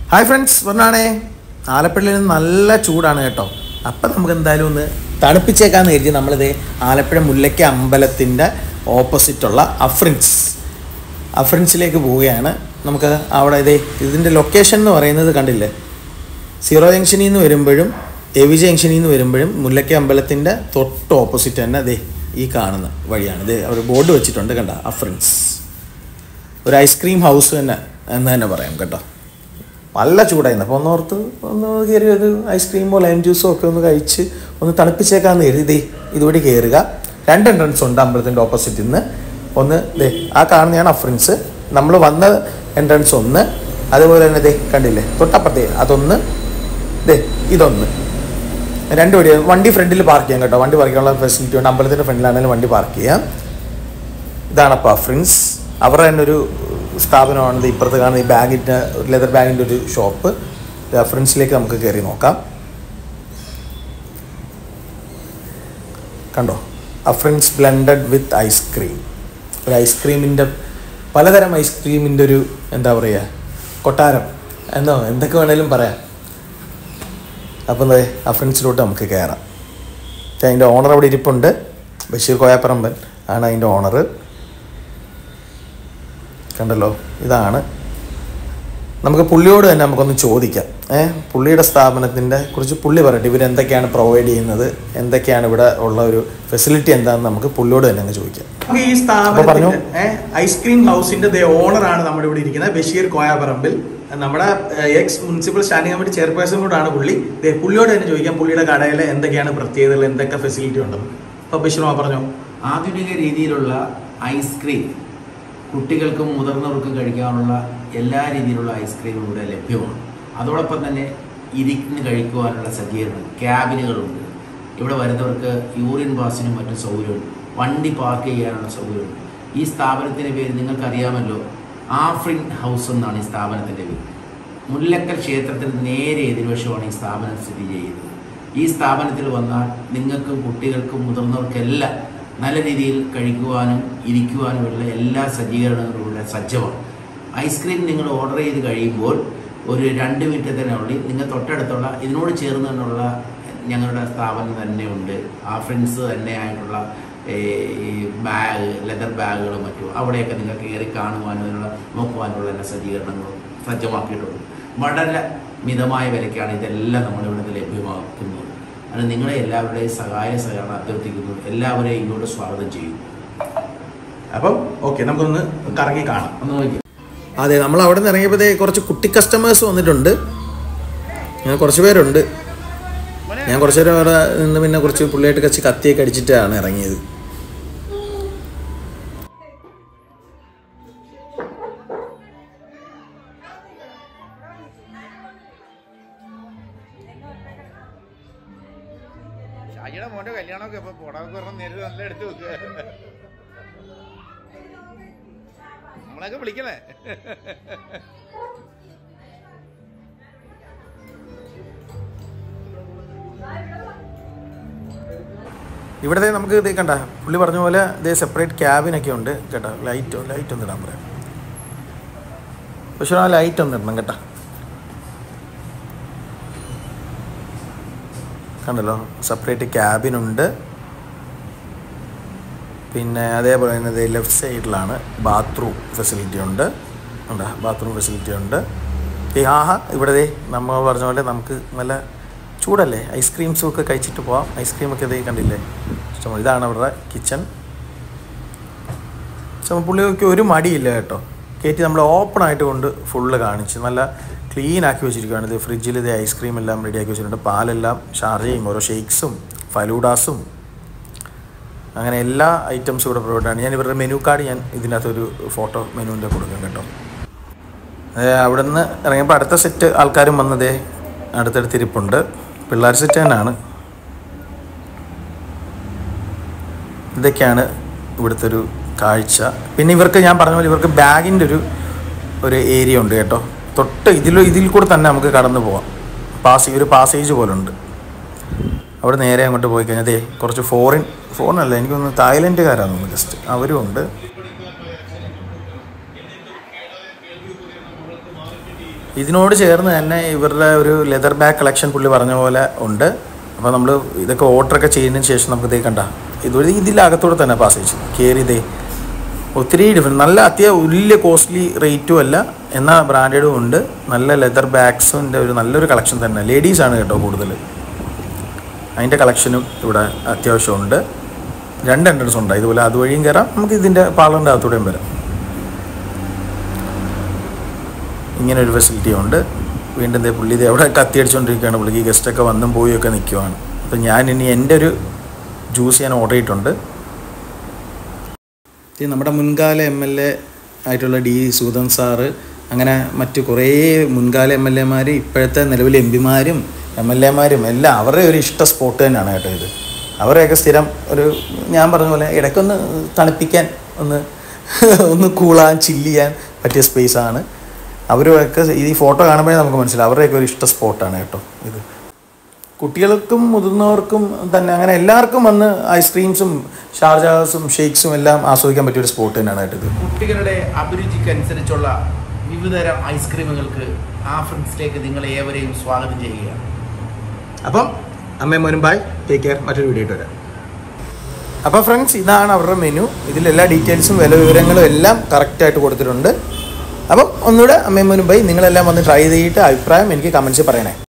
Hi friends പറഞ്ഞാണേ ആലപ്പുഴയിൽ നിന്ന് നല്ല ചൂടാണ് കേട്ടോ അപ്പം നമുക്ക് എന്തായാലും ഒന്ന് തണുപ്പിച്ചേക്കാന്ന് കരുതി നമ്മളിത് ആലപ്പുഴ മുല്ലയ്ക്ക അമ്പലത്തിൻ്റെ ഓപ്പോസിറ്റുള്ള അഫ്രിൻസ് അഫ്രിൻസിലേക്ക് പോവുകയാണ് നമുക്ക് അവിടെ ഇതേ ഇതിൻ്റെ ലൊക്കേഷൻ എന്ന് പറയുന്നത് കണ്ടില്ലേ സീറോ ജംഗ്ഷനിൽ നിന്ന് വരുമ്പോഴും എ വി ജംഗ്ഷനിൽ നിന്ന് വരുമ്പോഴും മുല്ലയ്ക്ക അമ്പലത്തിൻ്റെ തൊട്ട് ഓപ്പോസിറ്റ് തന്നെ ദേ ഈ കാണുന്ന വഴിയാണ് ഇത് അവർ ബോർഡ് വെച്ചിട്ടുണ്ട് കണ്ട അഫ്രിൻസ് ഒരു ഐസ്ക്രീം ഹൗസ് തന്നെ എന്ന് തന്നെ പറയാം കേട്ടോ നല്ല ചൂടായിരുന്നു അപ്പോൾ ഒന്ന് ഓർത്ത് ഒന്ന് കയറി ഒരു ഐസ്ക്രീമോ ലൈം ജ്യൂസോ ഒക്കെ ഒന്ന് കഴിച്ച് ഒന്ന് തണുപ്പിച്ചേക്കാന്ന് കരുതി ദേ ഇതുവഴി കയറുക രണ്ട് എൻട്രൻസ് ഉണ്ട് അമ്പലത്തിൻ്റെ ഓപ്പോസിറ്റിൽ നിന്ന് ഒന്ന് ദേ ആ കാണുന്നതാണ് അഫ്രൻസ് നമ്മൾ വന്ന എൻട്രൻസ് ഒന്ന് അതുപോലെ തന്നെ ദേ കണ്ടില്ലേ തൊട്ടപ്പുറത്തേ അതൊന്ന് ദേ ഇതൊന്ന് രണ്ട് വഴി വണ്ടി ഫ്രണ്ടിൽ പാർക്ക് ചെയ്യാം കേട്ടോ വണ്ടി പാർക്ക് ചെയ്യാനുള്ള ഫെസിലിറ്റി ഉണ്ട് അമ്പലത്തിൻ്റെ ഫ്രണ്ടിലാണെങ്കിലും വണ്ടി പാർക്ക് ചെയ്യാം ഇതാണ് അപ്പോൾ അഫ്രിൻസ് അവരുടെ തന്നെ ഒരു സ്ഥാപനമാണ് ഇത് ഇപ്പുറത്ത് കാണുന്ന ഈ ബാഗിൻ്റെ ഒരു ലെതർ ബാഗിൻ്റെ ഒരു ഷോപ്പ് അഫ്രിൻസിലേക്ക് നമുക്ക് കയറി നോക്കാം കണ്ടോ അഫ്രിൻസ് ബ്ലെൻഡഡ് വിത്ത് ഐസ്ക്രീം ഒരു ഐസ്ക്രീമിൻ്റെ പലതരം ഐസ്ക്രീമിൻ്റെ ഒരു എന്താ പറയുക കൊട്ടാരം എന്നോ എന്തൊക്കെ വേണേലും പറയാം അപ്പം എന്താ അഫ്രിൻസിലോട്ട് നമുക്ക് കയറാം അതിൻ്റെ ഓണർ അവിടെ ഇരിപ്പുണ്ട് ബഷീർ കോയാപ്പറമ്പൻ ആണ് അതിൻ്റെ ഓണർ കണ്ടല്ലോ ഇതാണ് നമുക്ക് പുള്ളിയോട് തന്നെ നമുക്കൊന്ന് ചോദിക്കാം ഏഹ് പുള്ളിയുടെ സ്ഥാപനത്തിൻ്റെ കുറിച്ച് പുള്ളി പറയട്ടെ ഇവർ എന്തൊക്കെയാണ് പ്രൊവൈഡ് ചെയ്യുന്നത് എന്തൊക്കെയാണ് ഇവിടെ ഉള്ള ഒരു ഫെസിലിറ്റി എന്താണെന്ന് നമുക്ക് പുള്ളിയോട് തന്നെ അങ്ങ് ചോദിക്കാം നമുക്ക് ഈ അപ്പൊ പറഞ്ഞോ. സ്ഥാപനത്തിന്റെ ഐസ്ക്രീം ഹൗസിന്റെ ഓണറാണ് നമ്മുടെ ഇവിടെ ഇരിക്കുന്നത് ബഷീർ കോയാപറമ്പിൽ നമ്മുടെ ex municipal standing committee chairperson കൂടാണ് പുള്ളി ദേ, പുള്ളിയോട് തന്നെ ചോദിക്കാം പുള്ളിയുടെ കടയിൽ എന്തൊക്കെയാണ് പ്രത്യേകതകൾ എന്തൊക്കെ ഫെസിലിറ്റി ഉണ്ടെന്ന് അപ്പൊ ബഷീർ മാ പറഞ്ഞോ ആധുനിക രീതിയിലുള്ള ഐസ്ക്രീം കുട്ടികൾക്കും മുതിർന്നവർക്കും കഴിക്കാനുള്ള എല്ലാ രീതിയിലുള്ള ഐസ്ക്രീമും ഇവിടെ ലഭ്യമാണ് അതോടൊപ്പം തന്നെ ഇരിക്കുന്ന കഴിക്കുവാനുള്ള സജ്ജീകരണം ക്യാബിനുകളുണ്ട് ഇവിടെ വരുന്നവർക്ക് യൂറിൻ പാസിനും മറ്റും സൗകര്യമുണ്ട് വണ്ടി പാർക്ക് ചെയ്യാനുള്ള സൗകര്യമുണ്ട് ഈ സ്ഥാപനത്തിൻ്റെ പേര് നിങ്ങൾക്കറിയാമല്ലോ ആഫ്രിൻ ഹൗസ് എന്നാണ് ഈ സ്ഥാപനത്തിൻ്റെ പേര് മുല്ലക്കൽ ക്ഷേത്രത്തിന് നേരെ എതിർവശമാണ് ഈ സ്ഥാപനം സ്ഥിതി ചെയ്യുന്നത് ഈ സ്ഥാപനത്തിൽ വന്നാൽ നിങ്ങൾക്കും കുട്ടികൾക്കും മുതിർന്നവർക്കെല്ലാം നല്ല രീതിയിൽ കഴിക്കുവാനും ഇരിക്കുവാനുമുള്ള എല്ലാ സജ്ജീകരണങ്ങളും ഇവിടെ സജ്ജമാണ് ഐസ്ക്രീം നിങ്ങൾ ഓർഡർ ചെയ്ത് കഴിയുമ്പോൾ ഒരു രണ്ട് മിനിറ്റത്തിനുള്ളിൽ നിങ്ങൾ തൊട്ടടുത്തുള്ള ഇതിനോട് ചേർന്ന് തന്നെയുള്ള ഞങ്ങളുടെ സ്ഥാപനം തന്നെ ഉണ്ട് ആ ഫ്രണ്ട്സ് തന്നെ ആയിട്ടുള്ള ഏ, ഈ ബാഗ് ലെതർ ബാഗുകളും മറ്റും അവിടെയൊക്കെ നിങ്ങൾക്ക് കയറി കാണുവാനും അതിനുള്ള നോക്കുവാനുള്ള എല്ലാ സജ്ജീകരണങ്ങളും സജ്ജമാക്കിയിട്ടുണ്ട് വളരെ മിതമായ വിലയ്ക്കാണ് ഇതെല്ലാം നമ്മളിവിടെ ലഭ്യമാക്കുന്നത് അത് നിങ്ങളെ എല്ലാവരുടെയും സഹായ സഹകരണം അഭ്യർത്ഥിക്കുന്നു എല്ലാവരെയും ഇങ്ങോട്ട് സ്വാഗതം ചെയ്യുന്നു അപ്പം ഓക്കെ നമുക്കൊന്ന് കറങ്ങി കാണാം ഒന്ന് നോക്കി അതെ നമ്മൾ അവിടെ നിന്ന് ഇറങ്ങിയപ്പോഴത്തേ കുറച്ച് കുട്ടി കസ്റ്റമേഴ്സ് വന്നിട്ടുണ്ട് ഞാൻ കുറച്ച് പേരുണ്ട് ഞാൻ കുറച്ച് നേരം അവിടെ നിന്ന് പിന്നെ കുറച്ച് പുള്ളിയായിട്ട് കച്ച് കത്തിയൊക്കെ അടിച്ചിട്ടാണ് ഇറങ്ങിയത് ഷാജിയുടെ മോന്റെ കല്യാണമൊക്കെ ഇപ്പൊ പുടവൊക്കെ പറഞ്ഞ നേരിട്ട് നല്ല എടുത്തു വെക്കുക നമ്മളൊക്കെ വിളിക്കണേ ഇവിടുത്തെ നമുക്ക് ഇത് കണ്ട പുള്ളി പറഞ്ഞ പോലെ ഇതേ സെപ്പറേറ്റ് ക്യാബിനൊക്കെ ഉണ്ട് കേട്ടോ ലൈറ്റ് ലൈറ്റ് ഒന്ന് ഇടാൻ പറയാം പക്ഷേ ആ ലൈറ്റ് ഒന്ന് ഇടണം കേട്ടോ കണ്ടല്ലോ സെപ്പറേറ്റ് ക്യാബിനുണ്ട് പിന്നെ അതേപോലെ തന്നെ ഇത് ലെഫ്റ്റ് സൈഡിലാണ് ബാത്റൂം ഫെസിലിറ്റി ഉണ്ട് ഉണ്ട് ബാത്റൂം ഫെസിലിറ്റി ഉണ്ട് ഈ ആഹാ ഇവിടെ ദേ നമ്മൾ പറഞ്ഞ പോലെ നമുക്ക് നല്ല ചൂടല്ലേ ഐസ്ക്രീംസും ഒക്കെ കഴിച്ചിട്ട് പോവാം ഐസ്ക്രീമൊക്കെ ഇതേ കണ്ടില്ലേ ഇഷ്ടം ഇതാണ് അവരുടെ കിച്ചൺ പക്ഷെ പുള്ളിക്ക് ഒരു മടിയില്ല കേട്ടോ കയറ്റി നമ്മൾ ഓപ്പൺ ആയിട്ട് കൊണ്ട് ഫുള്ള് കാണിച്ച് നല്ല ക്ലീൻ ആക്കി വെച്ചിരിക്കുകയാണ് ഇത് ഫ്രിഡ്ജിൽ ഇത് ഐസ്ക്രീം എല്ലാം റെഡി ആക്കി വെച്ചിട്ടുണ്ട് പാലെല്ലാം ഷാർജയും ഓരോ ഷേക്സും ഫലൂഡാസും അങ്ങനെ എല്ലാ ഐറ്റംസും ഇവിടെ പ്രൊവൈഡ് ആണ് ഞാൻ ഇവരുടെ മെനു കാർഡ് ഞാൻ ഇതിനകത്തൊരു ഫോട്ടോ മെനുവിൻ്റെ കൊടുക്കാം കേട്ടോ അതെ അവിടെ നിന്ന് ഇറങ്ങിയപ്പോൾ അടുത്ത സെറ്റ് ആൾക്കാരും വന്നതേ അടുത്തടുത്ത് ഇരിപ്പുണ്ട് പിള്ളേർ സെറ്റ് തന്നെയാണ് ഇതൊക്കെയാണ് ഇവിടുത്തെ ഒരു കാഴ്ച പിന്നെ ഇവർക്ക് ഞാൻ പറഞ്ഞ പോലെ ഇവർക്ക് ബാഗിൻ്റെ ഒരു ഒരു ഏരിയ ഉണ്ട് കേട്ടോ തൊട്ട് ഇതിൽ ഇതിൽ കൂടെ തന്നെ നമുക്ക് കടന്നു പോവാം പാസ് ഒരു പാസേജ് പോലെ ഉണ്ട് അവിടെ നേരെ അങ്ങോട്ട് പോയി കഴിഞ്ഞാൽ ദേ കുറച്ച് ഫോറിൻ ഫോറിനല്ല എനിക്കൊന്ന് തായ്ലൻഡുകാരാണ് തോന്നുന്നു ജസ്റ്റ് അവരും ഉണ്ട് ഇതിനോട് ചേർന്ന് തന്നെ ഇവരുടെ ഒരു ലെതർ ബാഗ് കളക്ഷൻ പുള്ളി പറഞ്ഞ പോലെ ഉണ്ട് അപ്പോൾ നമ്മൾ ഇതൊക്കെ ഓർഡറൊക്കെ ചെയ്യുന്നതിന് ശേഷം നമുക്ക് ഇതേ കണ്ട ഇതൊരു ഇതിലകത്തൂടെ തന്നെ പാസേജ് കയറി ഇതേ ഒത്തിരി ഡിഫറെൻറ്റ് നല്ല അത്യാവശ്യം വലിയ കോസ്റ്റ്ലി റേറ്റും അല്ല എന്നാൽ ബ്രാൻഡഡും ഉണ്ട് നല്ല ലെതർ ബാഗ്സിൻ്റെ ഒരു നല്ലൊരു കളക്ഷൻ തന്നെ ലേഡീസാണ് കേട്ടോ കൂടുതൽ അതിൻ്റെ കളക്ഷനും ഇവിടെ അത്യാവശ്യമുണ്ട് രണ്ട് എൻട്രൻസ് ഉണ്ട് ഇതുപോലെ അതുവഴിയും കയറാം നമുക്ക് ഇതിൻ്റെ പാർലറിൻ്റെ അകത്തൂടെയും വരാം ഇങ്ങനെ ഒരു ഫെസിലിറ്റി ഉണ്ട് വീണ്ടും ദേ പുള്ളി ഇത് എവിടെ കത്തി അടിച്ചുകൊണ്ടിരിക്കുകയാണ് പുള്ളിക്ക് ഗസ്റ്റൊക്കെ വന്നും പോയി ഒക്കെ നിൽക്കുവാണ് അപ്പം ഞാൻ ഇനി എൻ്റെ ഒരു ജ്യൂസ് ഞാൻ ഓർഡർ ചെയ്തിട്ടുണ്ട് ഇത് നമ്മുടെ മുൻകാല എം എൽ എ ആയിട്ടുള്ള ഡി സൂദൻ സാറ് അങ്ങനെ മറ്റു കുറേ മുൻകാല എം എൽ എമാർ ഇപ്പോഴത്തെ നിലവിലെ എം പിമാരും എം എൽ എമാരും എല്ലാം അവരുടെ ഒരു ഇഷ്ട സ്പോട്ട് തന്നെയാണ് കേട്ടോ ഇത് അവരെയൊക്കെ സ്ഥിരം ഒരു ഞാൻ പറഞ്ഞ പോലെ ഇടയ്ക്കൊന്ന് തണുപ്പിക്കാൻ ഒന്ന് ഒന്ന് കൂളാൻ ചില്ല് ചെയ്യാൻ പറ്റിയ സ്പേസാണ് അവരുമൊക്കെ ഈ ഫോട്ടോ കാണുമ്പോഴേ നമുക്ക് മനസ്സിലാവും അവരുടെയൊക്കെ ഒരു ഇഷ്ട സ്പോട്ടാണ് കേട്ടോ ഇത് കുട്ടികൾക്കും മുതിർന്നവർക്കും തന്നെ അങ്ങനെ എല്ലാവർക്കും വന്ന് ഐസ്ക്രീംസും ഷാർജാസും ഷേക്സും എല്ലാം ആസ്വദിക്കാൻ പറ്റിയ ഒരു സ്പോട്ട് തന്നെയാണ് കേട്ടോ ഇത് കുട്ടികളുടെ അഭിരുചിക്കനുസരിച്ചുള്ള വിവിധതരം ഐസ്ക്രീമുകൾക്ക് ആഫ്രിക്സിലേക്ക് നിങ്ങളെ ഏവരെയും സ്വാഗതം ചെയ്യുകയാണ് അപ്പം അമ്മയും മോനും ബായ് ടേക്ക് കെയർ മറ്റൊരു വീഡിയോ ഇട്ട് വരാം അപ്പോൾ ഫ്രണ്ട്സ് ഇതാണ് അവരുടെ മെനു ഇതിലെല്ലാ ഡീറ്റെയിൽസും വില വിവരങ്ങളും എല്ലാം കറക്റ്റായിട്ട് കൊടുത്തിട്ടുണ്ട് അപ്പം ഒന്നുകൂടെ അമ്മയും മോനും ബൈ നിങ്ങളെല്ലാം വന്ന് ട്രൈ ചെയ്തിട്ട് അഭിപ്രായം എനിക്ക് കമൻസിൽ പറയണേ